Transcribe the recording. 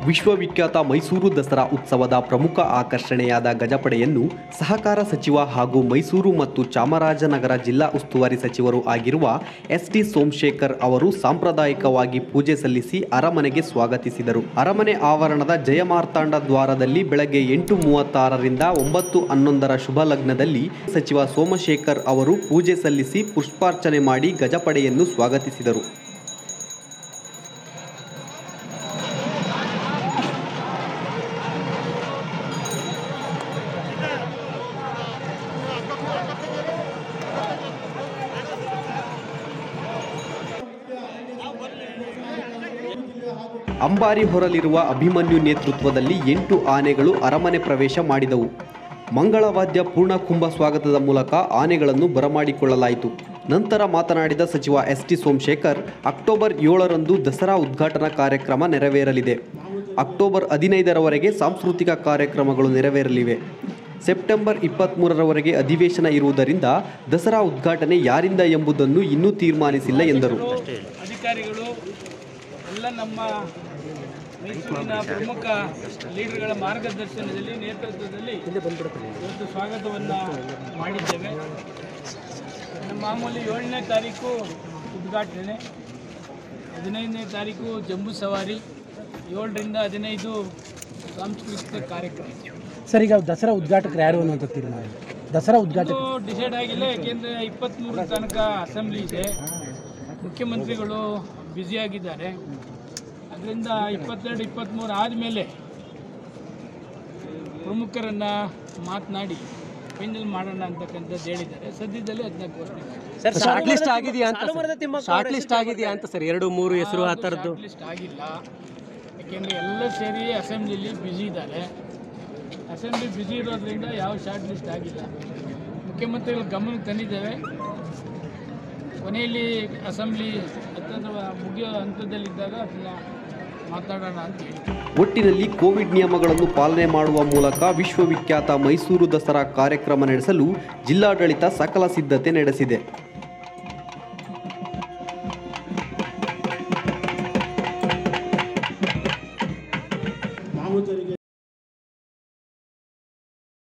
ವಿಶ್ವವಿಖ್ಯಾತ ಮೈಸೂರು ದಸರಾ ಉತ್ಸವದ ಪ್ರಮುಖ ಆಕರ್ಷಣೆಯಾದ ಗಜಪಡೆಯನ್ನು ಸಹಕಾರ ಸಚಿವ ಹಾಗೂ ಮೈಸೂರು ಮತ್ತು ಚಾಮರಾಜನಗರ ಜಿಲ್ಲಾ ಉಸ್ತುವಾರಿ ಸಚಿವರು ಆಗಿರುವ ಎಸ್ ಟಿ ಸೋಮಶೇಖರ್ ಅವರು ಸಾಂಪ್ರದಾಯಿಕವಾಗಿ ಪೂಜೆ ಸಲ್ಲಿಸಿ ಅರಮನೆಗೆ ಸ್ವಾಗತಿಸಿದರು ಅರಮನೆ ಆವರಣದ ಜಯಮಾರ್ತಾಂಡ ದ್ವಾರದಲ್ಲಿ ಬೆಳಗ್ಗೆ ಎಂಟು ಮೂವತ್ತಾರರಿಂದ ಒಂಬತ್ತು ಹನ್ನೊಂದರ ಶುಭ ಲಗ್ನದಲ್ಲಿ ಸಚಿವ ಸೋಮಶೇಖರ್ ಅವರು ಪೂಜೆ ಸಲ್ಲಿಸಿ ಪುಷ್ಪಾರ್ಚನೆ ಮಾಡಿ ಗಜಪಡೆಯನ್ನು ಸ್ವಾಗತಿಸಿದರು ಅಂಬಾರಿ ಹೊರಲಿರುವ ಅಭಿಮನ್ಯು ನೇತೃತ್ವದಲ್ಲಿ ಎಂಟು ಆನೆಗಳು ಅರಮನೆ ಪ್ರವೇಶ ಮಾಡಿದವು ಮಂಗಳವಾದ್ಯ ಪೂರ್ಣ ಕುಂಭ ಸ್ವಾಗತದ ಮೂಲಕ ಆನೆಗಳನ್ನು ಬರಮಾಡಿಕೊಳ್ಳಲಾಯಿತು ನಂತರ ಮಾತನಾಡಿದ ಸಚಿವ ಎಸ್ ಟಿ ಸೋಮಶೇಖರ್ ಅಕ್ಟೋಬರ್ ಏಳರಂದು ದಸರಾ ಉದ್ಘಾಟನಾ ಕಾರ್ಯಕ್ರಮ ನೆರವೇರಲಿದೆ ಅಕ್ಟೋಬರ್ ಹದಿನೈದರವರೆಗೆ ಸಾಂಸ್ಕೃತಿಕ ಕಾರ್ಯಕ್ರಮಗಳು ನೆರವೇರಲಿವೆ ಸೆಪ್ಟೆಂಬರ್ ಇಪ್ಪತ್ತ್ಮೂರರವರೆಗೆ ಅಧಿವೇಶನ ಇರುವುದರಿಂದ ದಸರಾ ಉದ್ಘಾಟನೆ ಯಾರಿಂದ ಎಂಬುದನ್ನು ಇನ್ನೂ ತೀರ್ಮಾನಿಸಿಲ್ಲ ಎಂದರು ಅಧಿಕಾರಿಗಳು ಎಲ್ಲ ನಮ್ಮ ಮೈಸೂರಿನ ಪ್ರಮುಖ ಲೀಡರ್ಗಳ ಮಾರ್ಗದರ್ಶನದಲ್ಲಿ ನೇತೃತ್ವದಲ್ಲಿ ಇವತ್ತು ಸ್ವಾಗತವನ್ನು ಮಾಡಿದ್ದೇವೆ ನಮ್ಮ ಮಾಮೂಲಿ ಏಳನೇ ತಾರೀಕು ಉದ್ಘಾಟನೆ ಹದಿನೈದನೇ ತಾರೀಕು ಜಂಬೂ ಸವಾರಿ ಏಳರಿಂದ ಹದಿನೈದು ಸಾಂಸ್ಕೃತಿಕ ಕಾರ್ಯಕ್ರಮ ಸರ್ ಈಗ ದಸರಾ ಉದ್ಘಾಟಕರು ಯಾರು ಅನ್ನುವಂಥ ತೀರ್ಮಾನ ದಸರಾ ಉದ್ಘಾಟಕ ಇದು ಡಿಸೈಡ್ ಆಗಿಲ್ಲ ಯಾಕೆಂದರೆ ಇಪ್ಪತ್ತ್ಮೂರು ತನಕ ಅಸೆಂಬ್ಲಿ ಇದೆ ಮುಖ್ಯಮಂತ್ರಿಗಳು ಬ್ಯುಸಿಯಾಗಿದ್ದಾರೆ ಅದರಿಂದ ಇಪ್ಪತ್ತೆರಡು ಇಪ್ಪತ್ತ್ಮೂರು ಆದಮೇಲೆ ಪ್ರಮುಖರನ್ನು ಮಾತನಾಡಿ ಫೈನಲ್ ಮಾಡೋಣ ಅಂತಕ್ಕಂಥದ್ದು ಹೇಳಿದ್ದಾರೆ ಸದ್ಯದಲ್ಲೇ ಅದನ್ನ ಘೋಷಣೆ ಮಾಡಿ ಸರ್ ಶಾರ್ಟ್ ಲಿಸ್ಟ್ ಆಗಿದೆಯಾ ಅಂತ ಶಾರ್ಟ್ ಲಿಸ್ಟ್ ಆಗಿದೆಯಾ ಅಂತ ಸರ್ ಎರಡು ಮೂರು ಹೆಸರು ಆ ಥರದ್ದು ಲಿಸ್ಟ್ ಆಗಿಲ್ಲ ಯಾಕೆಂದರೆ ಎಲ್ಲ ಸೇರಿ ಅಸೆಂಬ್ಲಿಲಿ ಬ್ಯುಸಿ ಇದ್ದಾರೆ ಅಸೆಂಬ್ಲಿ ಬ್ಯುಸಿ ಇರೋದ್ರಿಂದ ಯಾವ ಶಾರ್ಟ್ ಲಿಸ್ಟ್ ಆಗಿಲ್ಲ ಮುಖ್ಯಮಂತ್ರಿಗಳ ಗಮನಕ್ಕೆ ತಂದಿದ್ದೇವೆ ಕೊನೆಯಲ್ಲಿ ಅಸೆಂಬ್ಲಿ ಹತ್ತದ ಮುಗಿಯೋ ಹಂತದಲ್ಲಿದ್ದಾಗ ಅದನ್ನ ಮಾತಾಡೋಣ ಅಂತ ಹೇಳಿ ಒಟ್ಟಿನಲ್ಲಿ ಕೋವಿಡ್ ನಿಯಮಗಳನ್ನು ಪಾಲನೆ ಮಾಡುವ ಮೂಲಕ ವಿಶ್ವವಿಖ್ಯಾತ ಮೈಸೂರು ದಸರಾ ಕಾರ್ಯಕ್ರಮ ನಡೆಸಲು ಜಿಲ್ಲಾಡಳಿತ ಸಕಲ ಸಿದ್ಧತೆ ನಡೆಸಿದೆ